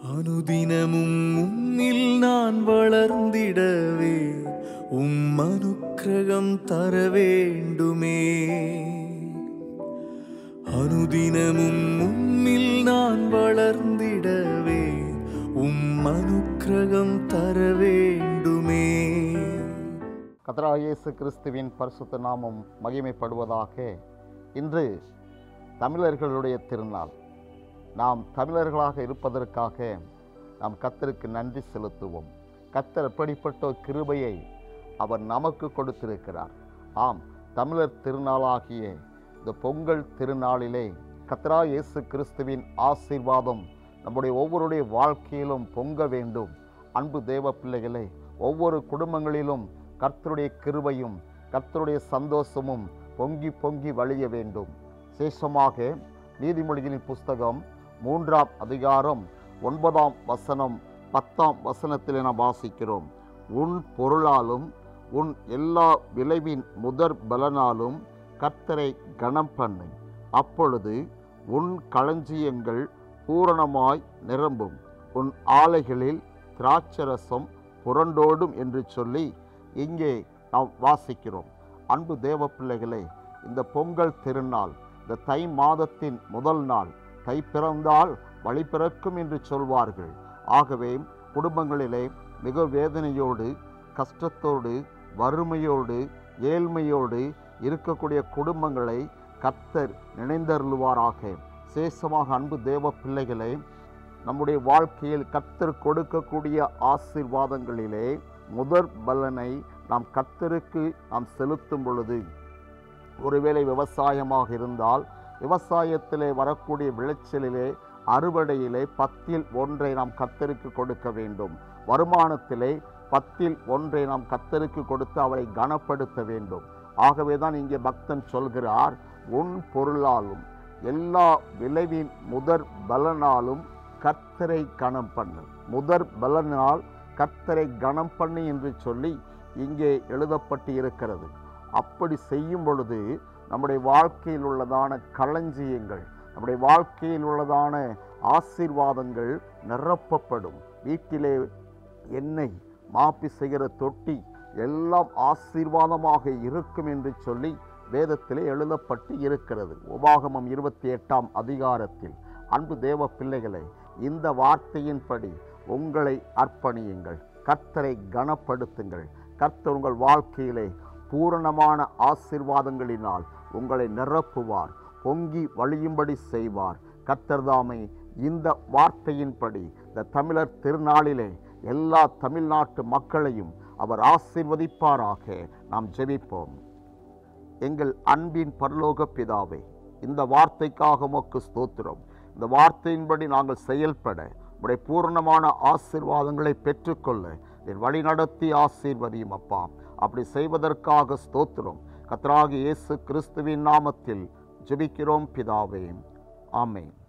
அனுதினமும் உம்மில் நான் வளர்ந்திடவே உம் அனுக்கிரகம் தர வேண்டுமே அனுதினமும் உம்மில் நான் வளர்ந்திடவே உம் அனுக்கிரகம் தர வேண்டுமே கர்த்தராகிய இயேசு கிறிஸ்துவின் பரிசுத்த நாமம் மகிமைப்படுவதாக இன்று தமிழர்களுடைய திருநாள் நாம் தமிழர்களாக இருப்பதற்காக நாம் கர்த்தருக்கு நன்றி செலுத்துவோம் கர்த்தர் எப்படிப்பட்ட ஒரு கிருபையை அவர் நமக்கு கொடுத்திருக்கிறார் ஆம் தமிழர் திருநாளாகிய இந்த பொங்கல் திருநாளிலே கத்ரா இயேசு கிறிஸ்துவின் ஆசீர்வாதம் நம்முடைய ஒவ்வொருடைய வாழ்க்கையிலும் பொங்க வேண்டும் அன்பு தேவ பிள்ளைகளே ஒவ்வொரு குடும்பங்களிலும் கர்த்தருடைய கிருபையும் கர்த்தருடைய சந்தோஷமும் பொங்கி பொங்கி வழிய வேண்டும் சேஷமாக நீதிமொழிகளின் புஸ்தகம் மூன்றாம் அதிகாரம் ஒன்பதாம் வசனம் பத்தாம் வசனத்தில் நாம் வாசிக்கிறோம் உன் பொருளாலும் உன் எல்லா விளைவின் முதற் பலனாலும் கர்த்தரை கனம் பண்ணு அப்பொழுது உன் களஞ்சியங்கள் பூரணமாய் நிரம்பும் உன் ஆலைகளில் திராட்சரசம் புரண்டோடும் என்று சொல்லி இங்கே நாம் வாசிக்கிறோம் அன்பு தேவ பிள்ளைகளே இந்த பொங்கல் திருநாள் இந்த தை மாதத்தின் முதல் நாள் தை பிறந்தால் வழி பிறக்கும் என்று சொல்வார்கள் ஆகவே குடும்பங்களிலே மிக வேதனையோடு கஷ்டத்தோடு வறுமையோடு ஏழ்மையோடு இருக்கக்கூடிய குடும்பங்களை கத்தர் நினைந்தருளுவாராக சேஷமாக அன்பு தேவ பிள்ளைகளே நம்முடைய வாழ்க்கையில் கத்தர் கொடுக்கக்கூடிய ஆசீர்வாதங்களிலே முதற் பலனை நாம் கத்தருக்கு நாம் செலுத்தும் பொழுது ஒருவேளை விவசாயமாக இருந்தால் விவசாயத்திலே வரக்கூடிய விளைச்சலிலே அறுவடையிலே பத்தில் ஒன்றை நாம் கத்தருக்கு கொடுக்க வேண்டும் வருமானத்திலே பத்தில் ஒன்றை நாம் கத்தருக்கு கொடுத்து அவரை கனப்படுத்த வேண்டும் ஆகவே தான் இங்கே பக்தன் சொல்கிறார் உன் பொருளாலும் எல்லா விளைவின் முதற் பலனாலும் கர்த்தரை கணம் பண்ணு முதற் பலனால் கர்த்தரை கணம் பண்ணு என்று சொல்லி இங்கே எழுதப்பட்டு இருக்கிறது அப்படி செய்யும் பொழுது நம்முடைய வாழ்க்கையில் உள்ளதான களஞ்சியங்கள் நம்முடைய வாழ்க்கையில் உள்ளதான ஆசீர்வாதங்கள் நிரப்பப்படும் வீட்டிலே எண்ணெய் மாப்பி செய்கிற தொட்டி எல்லாம் ஆசீர்வாதமாக இருக்கும் என்று சொல்லி வேதத்திலே எழுதப்பட்டு இருக்கிறது உபாகமம் இருபத்தி எட்டாம் அதிகாரத்தில் அன்பு தேவ பிள்ளைகளை இந்த வார்த்தையின்படி உங்களை அர்ப்பணியுங்கள் கர்த்தரை கனப்படுத்துங்கள் கர்த்தர் உங்கள் வாழ்க்கையிலே பூரணமான ஆசீர்வாதங்களினால் உங்களை நிரப்புவார் பொங்கி வழியும்படி செய்வார் கர்த்தர்தாமை இந்த வார்த்தையின்படி இந்த தமிழர் திருநாளிலே எல்லா தமிழ்நாட்டு மக்களையும் அவர் ஆசீர்வதிப்பாராக நாம் ஜெபிப்போம் எங்கள் அன்பின் பரலோக பிதாவே இந்த வார்த்தைக்காக உமக்கு ஸ்தோத்திரம் இந்த வார்த்தையின்படி நாங்கள் செயல்பட உடைய பூர்ணமான ஆசீர்வாதங்களை பெற்றுக்கொள்ள என் வழி நடத்தி ஆசீர்வதியும் அப்பா அப்படி செய்வதற்காக ஸ்தோத்திரம் கத்ராகி இயேசு கிறிஸ்துவின் நாமத்தில் ஜெபிக்கிறோம் பிதாவே ஆமென்